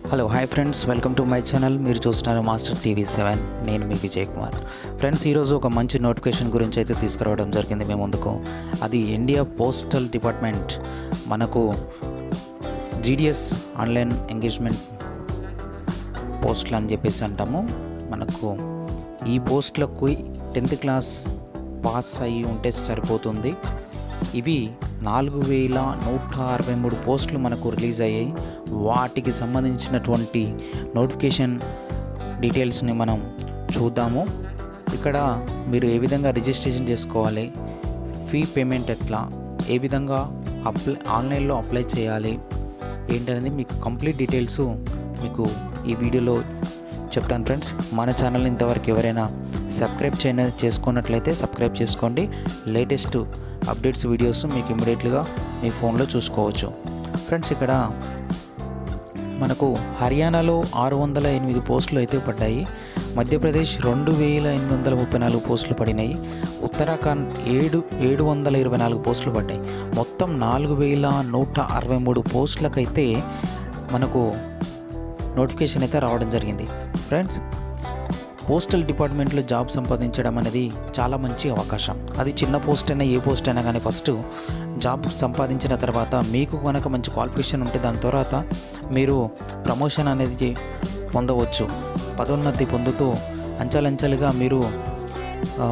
hello hi friends welcome to my channel మీరు చూస్తున్నారు master TV seven నేను మీ Vijay Kumar friends ఈరోజు ఒక మంచి నోటిఫికేషన్ గురించి అయితే తీసుకురావడం జరిగింది మేము ముందుకు అది ఇండియా పోస్టల్ డిపార్ట్మెంట్ మనకు జీడిఎస్ ఆన్లైన్ ఎంగేజ్మెంట్ పోస్టులు అని చెప్పేసి అంటాము మనకు ఈ పోస్టులకు టెన్త్ క్లాస్ పాస్ అయ్యి ఉంటే సరిపోతుంది ఇవి నాలుగు వేల నూట అరవై మూడు పోస్టులు మనకు రిలీజ్ అయ్యాయి వాటికి సంబంధించినటువంటి నోటిఫికేషన్ డీటెయిల్స్ని మనం చూద్దాము ఇక్కడ మీరు ఏ విధంగా రిజిస్ట్రేషన్ చేసుకోవాలి ఫీ పేమెంట్ ఎట్లా ఏ విధంగా అప్లై ఆన్లైన్లో అప్లై చేయాలి ఏంటనేది మీకు కంప్లీట్ డీటెయిల్స్ మీకు ఈ వీడియోలో చెప్తాను ఫ్రెండ్స్ మన ఛానల్ ఇంతవరకు ఎవరైనా సబ్స్క్రైబ్ చేయన చేసుకున్నట్లయితే సబ్స్క్రైబ్ చేసుకోండి లేటెస్ట్ అప్డేట్స్ వీడియోస్ మీకు ఇమీడియట్గా మీ ఫోన్లో చూసుకోవచ్చు ఫ్రెండ్స్ ఇక్కడ మనకు హర్యానాలో ఆరు వందల ఎనిమిది పోస్టులు అయితే పడ్డాయి మధ్యప్రదేశ్ రెండు వేల ఎనిమిది వందల ముప్పై నాలుగు పోస్టులు పడినాయి ఉత్తరాఖండ్ ఏడు ఏడు వందల ఇరవై నాలుగు పోస్టులు పడ్డాయి మొత్తం నాలుగు వేల నూట అరవై మూడు పోస్టులకైతే మనకు నోటిఫికేషన్ అయితే రావడం జరిగింది ఫ్రెండ్స్ పోస్టల్ డిపార్ట్మెంట్లో జాబ్ సంపాదించడం అనేది చాలా మంచి అవకాశం అది చిన్న పోస్ట్ అయినా ఏ పోస్ట్ అయినా కానీ ఫస్ట్ జాబ్ సంపాదించిన తర్వాత మీకు కనుక మంచి క్వాలిఫికేషన్ ఉంటే దాని తర్వాత మీరు ప్రమోషన్ అనేది చే- పొందవచ్చు పదోన్నతి పొందుతూ అంచెలంచెలుగా మీరు ఆ,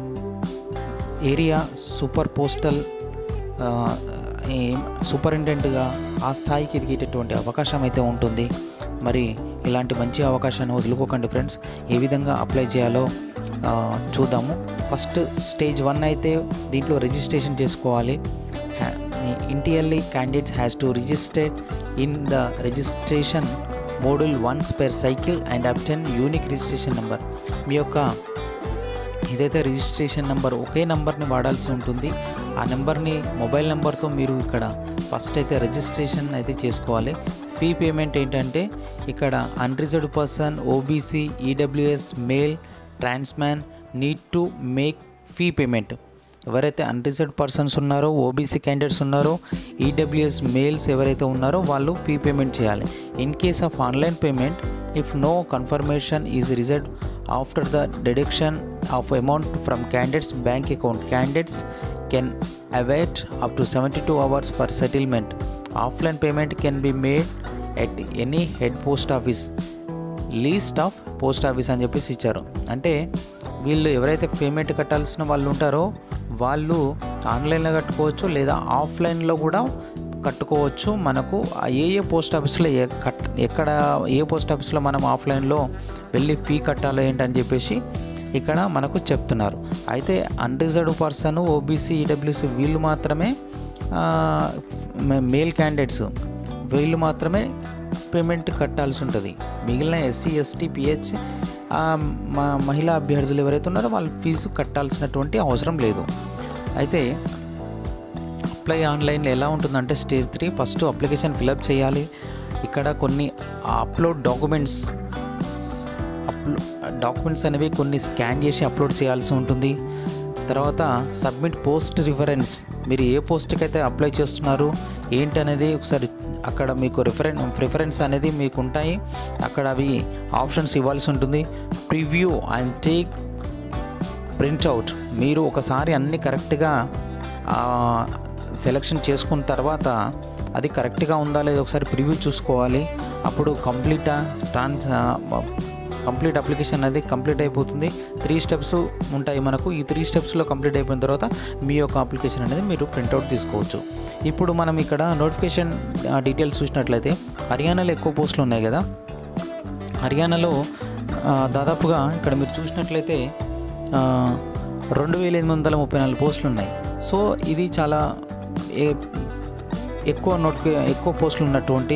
ఏరియా సూపర్ పోస్టల్ ఆ, ఏం- సూపరింటెండెంట్గా ఆ స్థాయికి ఎదిగేటటువంటి అవకాశం అయితే ఉంటుంది మరి ఇలాంటి మంచి అవకాశాన్ని వదులుకోకండి ఫ్రెండ్స్ ఏ విధంగా అప్లై చేయాలో ఆ, చూద్దాము ఫస్ట్ స్టేజ్ వన్ అయితే దీంట్లో రిజిస్ట్రేషన్ చేసుకోవాలి entirely candidates has to register in the registration model once per cycle and obtain unique registration number మీ యొక్క ఏదైతే రిజిస్ట్రేషన్ నెంబర్ ఒకే నెంబర్ని వాడాల్సి ఉంటుంది ఆ నెంబర్ని మొబైల్ నెంబర్తో మీరు ఇక్కడ ఫస్ట్ అయితే రిజిస్ట్రేషన్ అయితే చేసుకోవాలి ఫీ పేమెంట్ ఏంటంటే ఇక్కడ unreserved person OBC EWS male transman need to make fee payment ఎవరైతే అన్రిజర్వ్డ్ పర్సన్స్ ఉన్నారో ఓబీసీ క్యాండిడేట్స్ ఉన్నారో ఈడబ్ల్యూఎస్ మేల్స్ ఎవరైతే ఉన్నారో వాళ్ళు ఫీ పేమెంట్ చేయాలి in case of online payment if no confirmation is reserve after the deduction of amount from candidates bank account candidates can await up to seventy two hours for settlement offline payment can be made at any head post office least of post office అని చెప్పేసి ఇచ్చారు అంటే వీళ్ళు ఎవరైతే payment కట్టాల్సిన వాళ్ళు ఉంటారో వాళ్ళు ఆన్లైన్లో కట్టుకోవచ్చు లేదా ఆఫ్లైన్లో కూడా కట్టుకోవచ్చు మనకు ఆ ఏ ఏ పోస్ట్ ఆఫీస్లో ఏ కట్ ఎక్కడ ఏ పోస్ట్ ఆఫీస్లో మనం ఆఫ్లైన్లో వెళ్ళి ఫీ కట్టాలో ఏంటని చెప్పేసి ఇక్కడ మనకు చెప్తున్నారు అయితే అన్రిజర్వ్డ్ పర్సన్ ఓబీసీ ఈడబ్ల్యూసీ వీళ్ళు మాత్రమే మేల్ క్యాండిడేట్స్ వీళ్ళు మాత్రమే పేమెంట్ కట్టాల్సి ఉంటుంది మిగిలిన ఎస్సీ ఎస్టీ పిహెచ్ మా మహిళా అభ్యర్థులు ఎవరైతే ఉన్నారో వాళ్ళు ఫీజు కట్టాల్సినటువంటి అవసరం లేదు అయితే అప్లై ఆన్లైన్లో ఎలా ఉంటుందంటే stage three first application fill up చేయాలి ఇక్కడ కొన్ని అప్లోడ్ డాక్యుమెంట్స్ అప్లో డాక్యుమెంట్స్ అనేవి కొన్ని స్కాన్ చేసి అప్లోడ్ చేయాల్సి ఉంటుంది తర్వాత సబ్మిట్ పోస్ట్ రిఫరెన్స్ మీరు ఏ పోస్ట్కి అయితే అప్లై చేస్తున్నారు ఏంటి అనేది ఒకసారి అక్కడ మీకు రిఫరెన్ ప్రిఫరెన్స్ అనేది మీకు ఉంటాయి అక్కడ అవి ఆప్షన్స్ ఇవ్వాల్సి ఉంటుంది ప్రివ్యూ అండ్ టేక్ ప్రింట్అవుట్ మీరు ఒకసారి అన్ని కరెక్ట్గా సెలెక్షన్ చేసుకున్న తర్వాత అది కరెక్ట్గా ఉందా లేదా ఒకసారి ప్రివ్యూ చూసుకోవాలి అప్పుడు కంప్లీట్ ట్రాన్స్ కంప్లీట్ అప్లికేషన్ అనేది కంప్లీట్ అయిపోతుంది త్రీ స్టెప్స్ ఉంటాయి మనకు ఈ త్రీ స్టెప్స్లో కంప్లీట్ అయిపోయిన తర్వాత మీ యొక్క అప్లికేషన్ అనేది మీరు ప్రింట్అవుట్ తీసుకోవచ్చు ఇప్పుడు మనం ఇక్కడ నోటిఫికేషన్ డీటెయిల్స్ చూసినట్లయితే హర్యానాలో ఎక్కువ పోస్టులు ఉన్నాయి కదా హర్యానాలో ఆ, దాదాపుగా ఇక్కడ మీరు చూసినట్లయితే ఆ, రెండు వేల ఎనిమిది వందల ముప్పై నాలుగు పోస్టులు ఉన్నాయి సో ఇది చాలా ఏ- ఎక్కువ నోటిఫి ఎక్కువ పోస్టులు ఉన్నటువంటి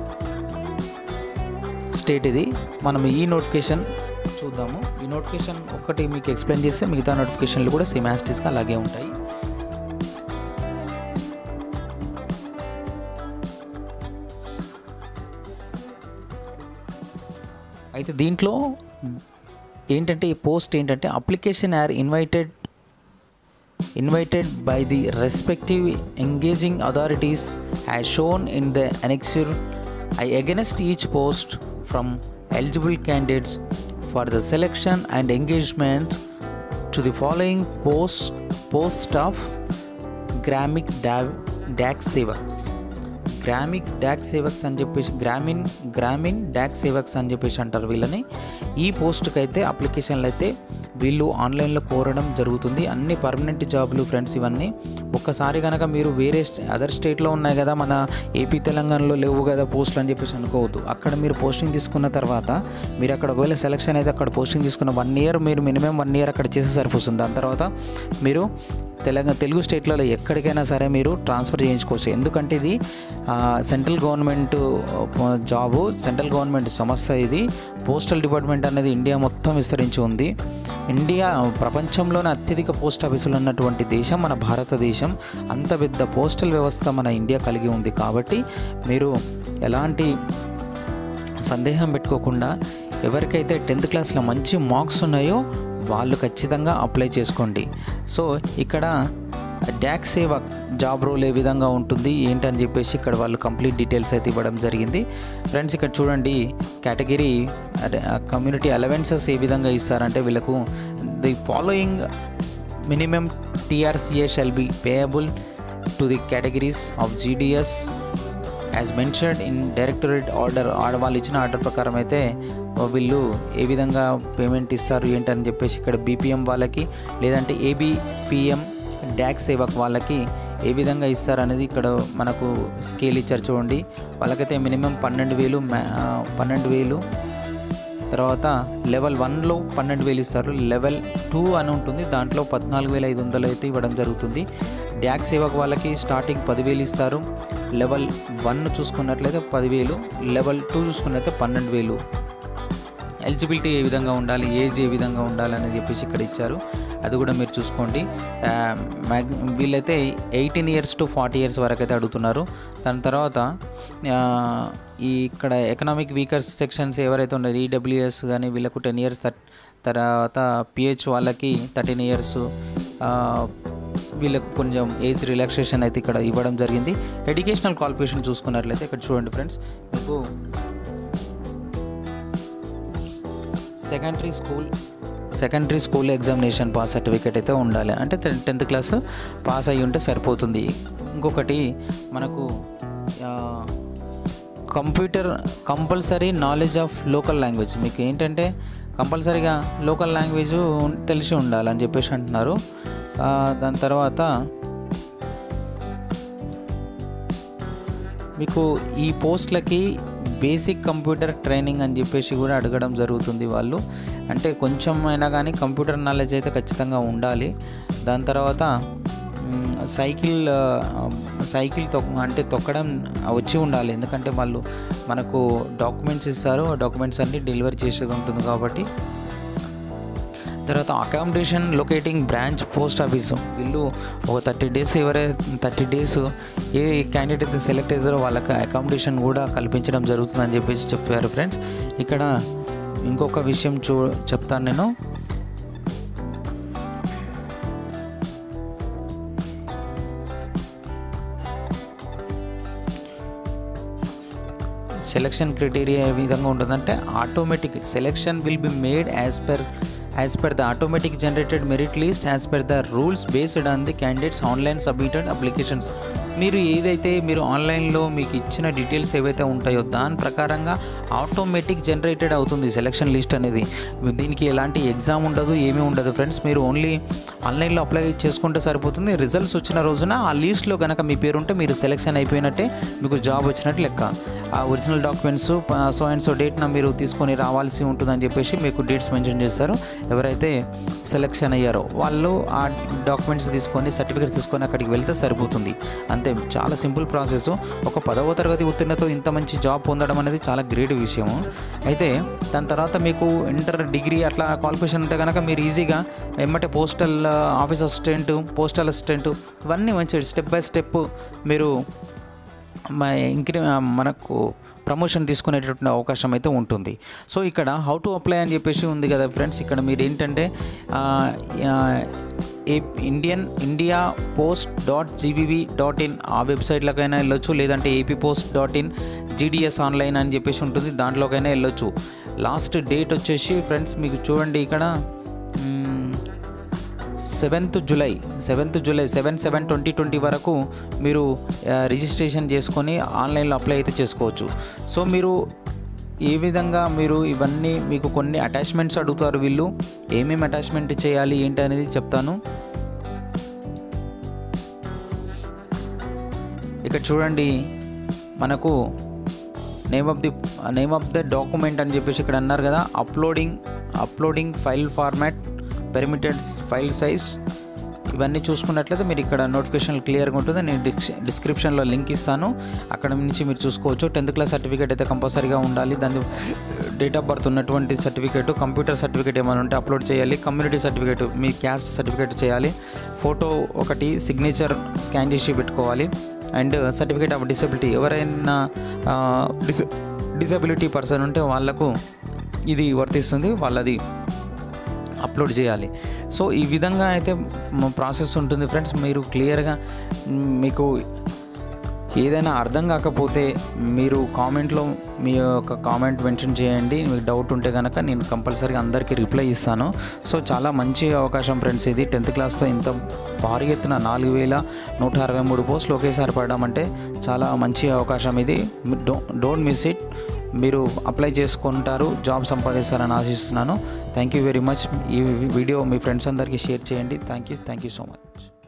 స్టేట్ ఇది మనం ఈ నోటిఫికేషన్ చూద్దాము ఈ నోటిఫికేషన్ ఒకటి మీకు ఎక్స్ప్లెయిన్ చేస్తే మిగతా నోటిఫికేషన్లు కూడా సేమ్ యాస్టీస్గా అలాగే ఉంటాయి అయితే దీంట్లో ఏంటంటే ఈ పోస్ట్ ఏంటంటే application are invited invited by the respective engaging authorities as shown in the annexure I against each post from eligible candidates for the selection and engagement to the following post post of Gramin డా డాక్ సేవక్స్ గ్రామిక్ డాక్ సేవక్స్ అని చెప్పేసి Grameen Grameen dock Sevaks అని చెప్పేసి అంటారు వీళ్ళని ఈ పోస్ట్కి అయితే అప్లికేషన్లు అయితే వీళ్ళు ఆన్లైన్లో కోరడం జరుగుతుంది అన్ని పర్మనెంట్ జాబులు ఫ్రెండ్స్ ఇవన్నీ ఒక్కసారి కనుక మీరు వేరే అదర్ స్టేట్లో ఉన్నాయి కదా మన ఏపీ తెలంగాణలో లేవు కదా పోస్టులు అని చెప్పేసి అనుకోవద్దు అక్కడ మీరు పోస్టింగ్ తీసుకున్న తర్వాత మీరు అక్కడ ఒకవేళ సెలక్షన్ అయితే అక్కడ పోస్టింగ్ తీసుకున్న వన్ ఇయర్ మీరు మినిమం వన్ ఇయర్ అక్కడ చేసి సరిపోతుంది దాని తర్వాత మీరు తెలంగాణ తెలుగు స్టేట్లలో ఎక్కడికైనా సరే మీరు ట్రాన్స్ఫర్ చేయించుకోవచ్చు ఎందుకంటే ఇది ఆ, సెంట్రల్ గవర్నమెంట్ ఆ, జాబు సెంట్రల్ గవర్నమెంట్ సంస్థ ఇది పోస్టల్ డిపార్ట్మెంట్ అనేది ఇండియా మొత్తం విస్తరించి ఉంది ఇండియా ప్రపంచంలోనే అత్యధిక పోస్ట్ ఆఫీసులు ఉన్నటువంటి దేశం మన భారతదేశం అంత పెద్ద పోస్టల్ వ్యవస్థ మన ఇండియా కలిగి ఉంది కాబట్టి మీరు ఎలాంటి సందేహం పెట్టుకోకుండా ఎవరికైతే టెన్త్ క్లాస్లో మంచి మార్క్స్ ఉన్నాయో వాళ్ళు ఖచ్చితంగా అప్లై చేసుకోండి సో ఇక్కడ డ్యాక్ సేవ జాబ్ రోల్ ఏ విధంగా ఉంటుంది ఏంటని చెప్పేసి ఇక్కడ వాళ్ళు కంప్లీట్ డీటెయిల్స్ అయితే ఇవ్వడం జరిగింది ఫ్రెండ్స్ ఇక్కడ చూడండి కేటగిరీ కమ్యూనిటీ అలవెన్సెస్ ఏ విధంగా ఇస్తారంటే వీళ్ళకు the following minimum TRCA shall be payable to the categories of GDS as mentioned in directorate order వాళ్ళు ఇచ్చిన ఆర్డర్ ప్రకారం అయితే వీళ్ళు ఏ విధంగా పేమెంట్ ఇస్తారు ఏంటని చెప్పేసి ఇక్కడ బీపీఎం వాళ్ళకి లేదంటే ఏబిపిఎం డ్యాక్ సేవక్ వాళ్ళకి ఏ విధంగా ఇస్తారు అనేది ఇక్కడ మనకు స్కేల్ ఇచ్చారు చూడండి వాళ్ళకైతే మినిమం పన్నెండు వేలు మ్యా పన్నెండు వేలు తర్వాత లెవెల్ వన్లో పన్నెండు వేలు ఇస్తారు లెవెల్ టూ అని ఉంటుంది దాంట్లో పద్నాలుగు వేల ఐదు వందలు అయితే ఇవ్వడం జరుగుతుంది డ్యాక్ సేవకు వాళ్ళకి స్టార్టింగ్ పదివేలు ఇస్తారు లెవెల్ వన్ చూసుకున్నట్లయితే పదివేలు లెవెల్ టూ చూసుకున్నట్లయితే పన్నెండు వేలు ఎలిజిబిలిటీ ఏ విధంగా ఉండాలి ఏజ్ ఏ విధంగా ఉండాలి అని చెప్పేసి ఇక్కడ ఇచ్చారు అది కూడా మీరు చూసుకోండి ఆ, మ్యాగ్ వీళ్ళైతే eighteen years to forty years వరకు అయితే అడుగుతున్నారు దాని తర్వాత ఆ, ఈ ఇక్కడ ఎకనామిక్ వీకర్స్ సెక్షన్స్ ఎవరైతే ఉన్నారో ఈడబ్ల్యూఎస్ కానీ వీళ్ళకు టెన్ ఇయర్స్ తర్వాత పిహెచ్ వాళ్ళకి థర్టీన్ ఇయర్స్ వీళ్ళకు కొంచెం ఏజ్ రిలాక్సేషన్ అయితే ఇక్కడ ఇవ్వడం జరిగింది ఎడ్యుకేషనల్ క్వాలిఫికేషన్ చూసుకున్నట్లయితే ఇక్కడ చూడండి ఫ్రెండ్స్ మీకు secondary school secondary school examination pass certificate అయితే ఉండాలి అంటే టెన్త్ క్లాస్ పాస్ అయ్యి ఉంటే సరిపోతుంది ఇంకొకటి మనకు ఆ, computer compulsory knowledge of local language మీకు ఏంటంటే కంపల్సరీగా లోకల్ లాంగ్వేజ్ తెలిసి ఉండాలని చెప్పేసి అంటున్నారు ఆ, దాని తర్వాత మీకు ఈ పోస్ట్లకి బేసిక్ కంప్యూటర్ ట్రైనింగ్ అని చెప్పేసి కూడా అడగడం జరుగుతుంది వాళ్ళు అంటే కొంచెం అయినా కానీ కంప్యూటర్ నాలెడ్జ్ అయితే ఖచ్చితంగా ఉండాలి దాని తర్వాత మ్, సైకిల్ ఆ, సైకిల్ తొక్క అంటే తొక్కడం వచ్చి ఉండాలి ఎందుకంటే వాళ్ళు మనకు డాక్యుమెంట్స్ ఇస్తారు ఆ డాక్యుమెంట్స్ అన్ని డెలివరీ చేసేది ఉంటుంది కాబట్టి తర్వాత accommodation locating branch post office వీళ్ళు ఒక థర్టీ డేస్ ఎవరైతే థర్టీ డేస్ ఏ క్యాండిడేట్ అయితే సెలెక్ట్ అవుతారో వాళ్ళకి అకామిడేషన్ కూడా కల్పించడం జరుగుతుందని చెప్పేసి చెప్పారు ఫ్రెండ్స్ ఇక్కడ ఇంకొక విషయం చూ చెప్తాను నేను సెలక్షన్ క్రైటీరియా ఏ విధంగా ఉంటుందంటే automatic selection will be made as per as per the automatic generated merit list as per the rules based on the candidates online submitted applications మీరు ఏదైతే మీరు ఆన్లైన్లో మీకు ఇచ్చిన డీటెయిల్స్ ఏవైతే ఉంటాయో దాని ప్రకారంగా ఆటోమేటిక్ జనరేటెడ్ అవుతుంది సెలక్షన్ లిస్ట్ అనేది దీనికి ఎలాంటి ఎగ్జామ్ ఉండదు ఏమీ ఉండదు ఫ్రెండ్స్ మీరు ఓన్లీ ఆన్లైన్లో అప్లై చేసుకుంటే సరిపోతుంది రిజల్ట్స్ వచ్చిన రోజున ఆ లిస్ట్లో కనుక మీ పేరు ఉంటే మీరు సెలెక్షన్ అయిపోయినట్టే మీకు జాబ్ వచ్చినట్టు లెక్క ఆ original documents so and so డేట్న మీరు తీసుకొని రావాల్సి ఉంటుందని చెప్పేసి మీకు డేట్స్ మెన్షన్ చేస్తారు ఎవరైతే సెలెక్షన్ అయ్యారో వాళ్ళు ఆ డాక్యుమెంట్స్ తీసుకొని సర్టిఫికేట్స్ తీసుకొని అక్కడికి వెళ్తే సరిపోతుంది అంతే చాలా సింపుల్ ప్రాసెస్ ఒక పదవ తరగతి ఉత్తీర్ణతో ఇంత మంచి జాబ్ పొందడం అనేది చాలా గ్రేట్ విషయము అయితే దాని తర్వాత మీకు ఇంటర్ డిగ్రీ అట్లా క్వాలిఫికేషన్ ఉంటే కనుక మీరు ఈజీగా ఎమ్మటే postal office assistant postal assistant ఇవన్నీ మంచి స్టెప్ బై స్టెప్ మీరు మ- ఇంక్రి మనకు ప్రమోషన్ తీసుకునేటటువంటి అవకాశం అయితే ఉంటుంది సో ఇక్కడ హౌ టు అప్లై అని చెప్పేసి ఉంది కదా ఫ్రెండ్స్ ఇక్కడ మీరు ఏంటంటే ఆ, ఆ, ఏ Indian India post dot GBB dot in ఆ వెబ్సైట్లకైనా వెళ్ళొచ్చు లేదంటే AP post dot in GDS online అని చెప్పేసి ఉంటుంది దాంట్లోకైనా వెళ్ళొచ్చు లాస్ట్ డేట్ వచ్చేసి ఫ్రెండ్స్ మీకు చూడండి ఇక్కడ seventh July seventh July seven seven twenty twenty వరకు మీరు ఆ, రిజిస్ట్రేషన్ చేసుకొని ఆన్లైన్లో అప్లై అయితే చేసుకోవచ్చు సో మీరు ఏ విధంగా మీరు ఇవన్నీ మీకు కొన్ని అటాచ్మెంట్స్ అడుగుతారు వీళ్ళు ఏమేమి అటాచ్మెంట్ చేయాలి ఏంటి అనేది చెప్తాను ఇక్కడ చూడండి మనకు name of the name of the document అని చెప్పేసి ఇక్కడ అన్నారు కదా uploading uploading file format permitted file size ఇవన్నీ చూసుకున్నట్లయితే మీరు ఇక్కడ నోటిఫికేషన్ క్లియర్గా ఉంటుంది నేను డిస్ డిస్క్రిప్షన్లో లింక్ ఇస్తాను అక్కడ నుంచి మీరు చూసుకోవచ్చు టెన్త్ క్లాస్ సర్టిఫికేట్ అయితే కంపల్సరీగా ఉండాలి దాని డేట్ ఆఫ్ బర్త్ ఉన్నటువంటి సర్టిఫికేట్ కంప్యూటర్ సర్టిఫికేట్ ఏమైనా ఉంటే అప్లోడ్ చేయాలి కమ్యూనిటీ సర్టిఫికేట్ మీ క్యాస్ట్ సర్టిఫికేట్ చేయాలి ఫోటో ఒకటి సిగ్నేచర్ స్కాన్ చేసి పెట్టుకోవాలి అండ్ సర్టిఫికేట్ ఆఫ్ డిసబిలిటీ ఎవరైనా ఆ, డిస డిసబిలిటీ పర్సన్ ఉంటే వాళ్ళకు ఇది వర్తిస్తుంది వాళ్ళది అప్లోడ్ చేయాలి సో ఈ విధంగా అయితే ప్రాసెస్ ఉంటుంది ఫ్రెండ్స్ మీరు క్లియర్గా మ్, మీకు ఏదైనా అర్థం కాకపోతే మీరు కామెంట్లో మీ యొక్క కామెంట్ మెన్షన్ చేయండి మీకు డౌట్ ఉంటే కనుక నేను కంపల్సరీగా అందరికీ రిప్లై ఇస్తాను సో చాలా మంచి అవకాశం ఫ్రెండ్స్ ఇది టెన్త్ క్లాస్తో ఇంత భారీ ఎత్తున నాలుగు వేల నూట అరవై మూడు పోస్టులు ఒకేసారి పడడం అంటే చాలా మంచి అవకాశం ఇది డోంట్ మిస్ ఇట్ మీరు అప్లై చేసుకుంటారు జాబ్ సంపాదిస్తారని ఆశిస్తున్నాను థ్యాంక్ యూ వెరీ మచ్ ఈ వీడియో మీ ఫ్రెండ్స్ అందరికీ షేర్ చేయండి thank you thank you so much